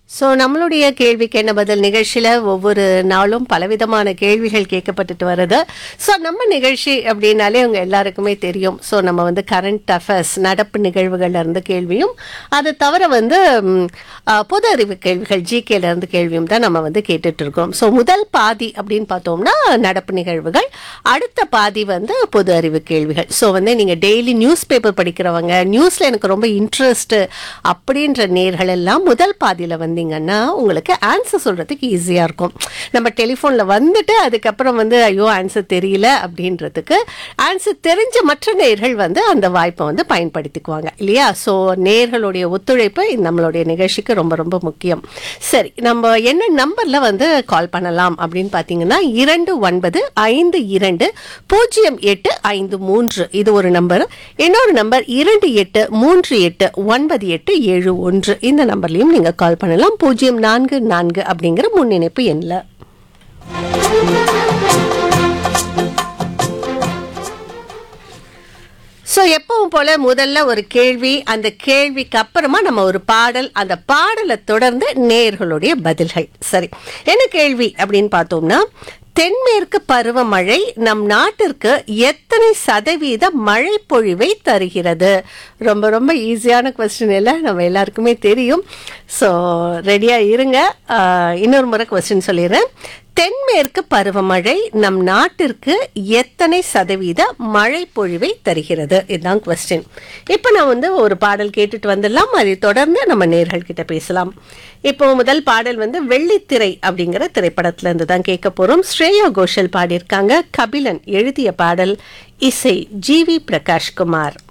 so நம்மளுடைய கேள்விக்கு என்ன பதில் நிகழ்ச்சியில் ஒவ்வொரு நாளும் பலவிதமான கேள்விகள் கேட்கப்பட்டுட்டு வருது ஸோ நம்ம நிகழ்ச்சி அப்படின்னாலே உங்க எல்லாருக்குமே தெரியும் ஸோ நம்ம வந்து கரண்ட் அஃபேர்ஸ் நடப்பு நிகழ்வுகள்ல இருந்து கேள்வியும் அது தவிர வந்து ம், ஆ, பொது அறிவு கேள்விகள் ஜிகேல இருந்து கேள்வியும் தான் நம்ம வந்து கேட்டுட்டு இருக்கோம் ஸோ முதல் பாதி அப்படின்னு பார்த்தோம்னா நடப்பு நிகழ்வுகள் அடுத்த பாதி வந்து பொது அறிவு கேள்விகள் ஸோ வந்து நீங்கள் டெய்லி நியூஸ் பேப்பர் படிக்கிறவங்க நியூஸில் எனக்கு ரொம்ப இன்ட்ரெஸ்ட் அப்படின்ற நேர்கள் எல்லாம் முதல் பாதியில் வந்தீங்கன்னா உங்களுக்கு ஆன்சர் சொல்கிறதுக்கு ஈஸியாக இருக்கும் நம்ம டெலிஃபோனில் வந்துட்டு அதுக்கப்புறம் வந்து ஐயோ ஆன்சர் தெரியல அப்படின்றதுக்கு ஆன்சர் தெரிஞ்ச மற்ற நேர்கள் வந்து அந்த வாய்ப்பை வந்து பயன்படுத்திக்குவாங்க இல்லையா ஸோ நேர்களுடைய ஒத்துழைப்பு இந்த நம்மளுடைய நிகழ்ச்சிக்கு ரொம்ப ரொம்ப முக்கியம் சரி நம்ம என்ன நம்பரில் வந்து கால் பண்ணலாம் அப்படின்னு பார்த்தீங்கன்னா இரண்டு ஒன்பது ஐந்து இரண்டு பூஜ்ஜியம் எட்டு ஐந்து மூன்று இது ஒரு நம்பர் இன்னொரு நம்பர் இரண்டு எட்டு மூன்று எட்டு ஒன்பது எட்டு ஏழு ஒன்று இந்த நம்பர்லையும் நீங்கள் கால் பண்ணலாம் பூஜ்ஜியம் நான்கு நான்கு அப்படிங்கிற முன்னிணைப்பு எண்ணில் ஸோ எப்பவும் போல முதல்ல ஒரு கேள்வி அந்த கேள்விக்கு அப்புறமா நம்ம ஒரு பாடல் அந்த பாடலை தொடர்ந்து நேர்களுடைய பதில்கள் சரி என்ன கேள்வி அப்படின்னு பார்த்தோம்னா தென்மேற்கு பருவமழை நம் நாட்டிற்கு எத்தனை சதவீத மழை பொழிவை தருகிறது ரொம்ப ரொம்ப ஈஸியான கொஸ்டின் இல்லை நம்ம எல்லாருக்குமே தெரியும் ஸோ ரெடியாக இருங்க ஆஹ், இன்னொரு முறை கொஸ்டின் சொல்லிடுறேன் தென்மேற்கு பருவமழை நம் நாட்டிற்கு எத்தனை சதவீத மழை பொழிவை தருகிறது இதுதான் கொஸ்டின் இப்போ நான் வந்து ஒரு பாடல் கேட்டுட்டு வந்துடலாம் அதை தொடர்ந்து நம்ம நேர்கள் கிட்ட பேசலாம் இப்போ முதல் பாடல் வந்து வெள்ளித்திரை அப்படிங்கிற திரைப்படத்துல இருந்து தான் கேட்க போறோம் ஸ்ரேயா கோஷல் பாடியிருக்காங்க கபிலன் எழுதிய பாடல் இசை ஜி வி பிரகாஷ்குமார்